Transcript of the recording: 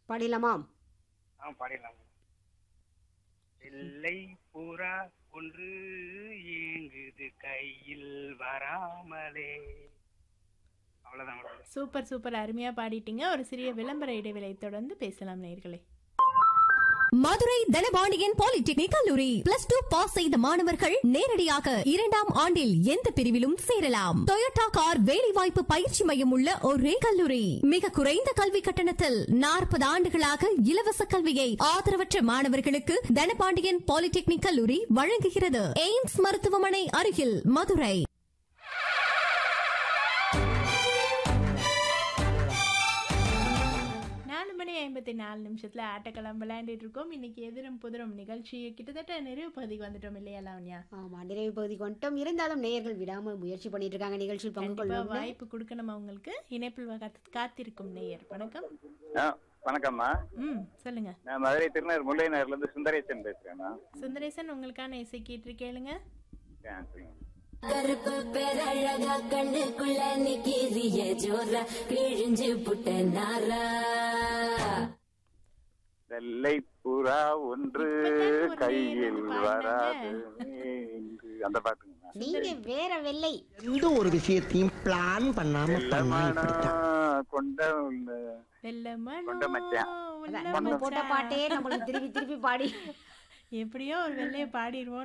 பாடிடலாமா ஆ பாடிடலாம் வெள்ளை புறா ஒன்று ஏங்குது கையில் வராமலே அவ்வளவுதான் மேடம் சூப்பர் சூப்பர் அருமையா பாடிட்டீங்க ஒரு சிறிய விளம்பர இடைவேளை தொடர்ந்து பேசலாம் நேர்களே மதுரை தனபாண்டியன் பாலிடெக்னிக் கல்லூரி பிளஸ் டூ பாஸ் செய்த மாணவர்கள் நேரடியாக இரண்டாம் ஆண்டில் எந்த பிரிவிலும் சேரலாம் டொயோட்டா கார் வேலைவாய்ப்பு பயிற்சி மையம் உள்ள ஒரே கல்லூரி மிக குறைந்த கல்வி கட்டணத்தில் நாற்பது ஆண்டுகளாக இலவச கல்வியை ஆதரவற்ற மாணவர்களுக்கு தனபாண்டியன் பாலிடெக்னிக் கல்லூரி வழங்குகிறது எய்ம்ஸ் மருத்துவமனை அருகில் மதுரை நாலு மணி ஐம்பத்தி நாலு நிமிஷத்துல ஆட்டக்களம் விளையாண்டுட்டு இருக்கோம் இன்னைக்கு எதிரும் புதிரும் நிகழ்ச்சி கிட்டத்தட்ட நிறைவு பகுதிக்கு வந்துட்டோம் இல்லையா லாவண்யா ஆமா நிறைவு பகுதிக்கு வந்துட்டோம் இருந்தாலும் நேயர்கள் விடாமல் முயற்சி பண்ணிட்டு இருக்காங்க நிகழ்ச்சியில் பங்கு கண்டிப்பா கொள்ளும் வாய்ப்பு கொடுக்கணும் அவங்களுக்கு இணைப்பில் காத்து- காத்திருக்கும் நேயர் வணக்கம் ஆ வணக்கம்மா ம் சொல்லுங்க நான் மதுரை திருநர் முல்லை நகர்ல இருந்து சுந்தரேசன் பேசுறேம்மா சுந்தரேசன் உங்களுக்கான இசை கேட்டு கேளுங்க ஆ, சரிங்க. கருப்பு பேரழகா கண்ணுக்குள்ள நிக்கிறிய ஜோரா கிழிஞ்சு புட்ட நாரா வெள்ளை புறா ஒன்று இப்பதான் ஒரு கையில் நேரம் வராது பாடினாங்க. என்று அந்த பாட்டுங்கம்மா நீங்க வேற வெள்ளை எந்த ஒரு விஷயத்தையும் பிளான் பண்ணாம பண்ணா இப்படித்தான் கொண்ட உள்ள வெள்ளமனோ கொண்ட மச்சான். உள்ள அதான் நம்ம போட்ட மச்சான். பாட்டே நம்மளுக்கு திருப்பி திருப்பி பாடி எப்படியோ ஒரு வெள்ளையை பாடிடுவோம்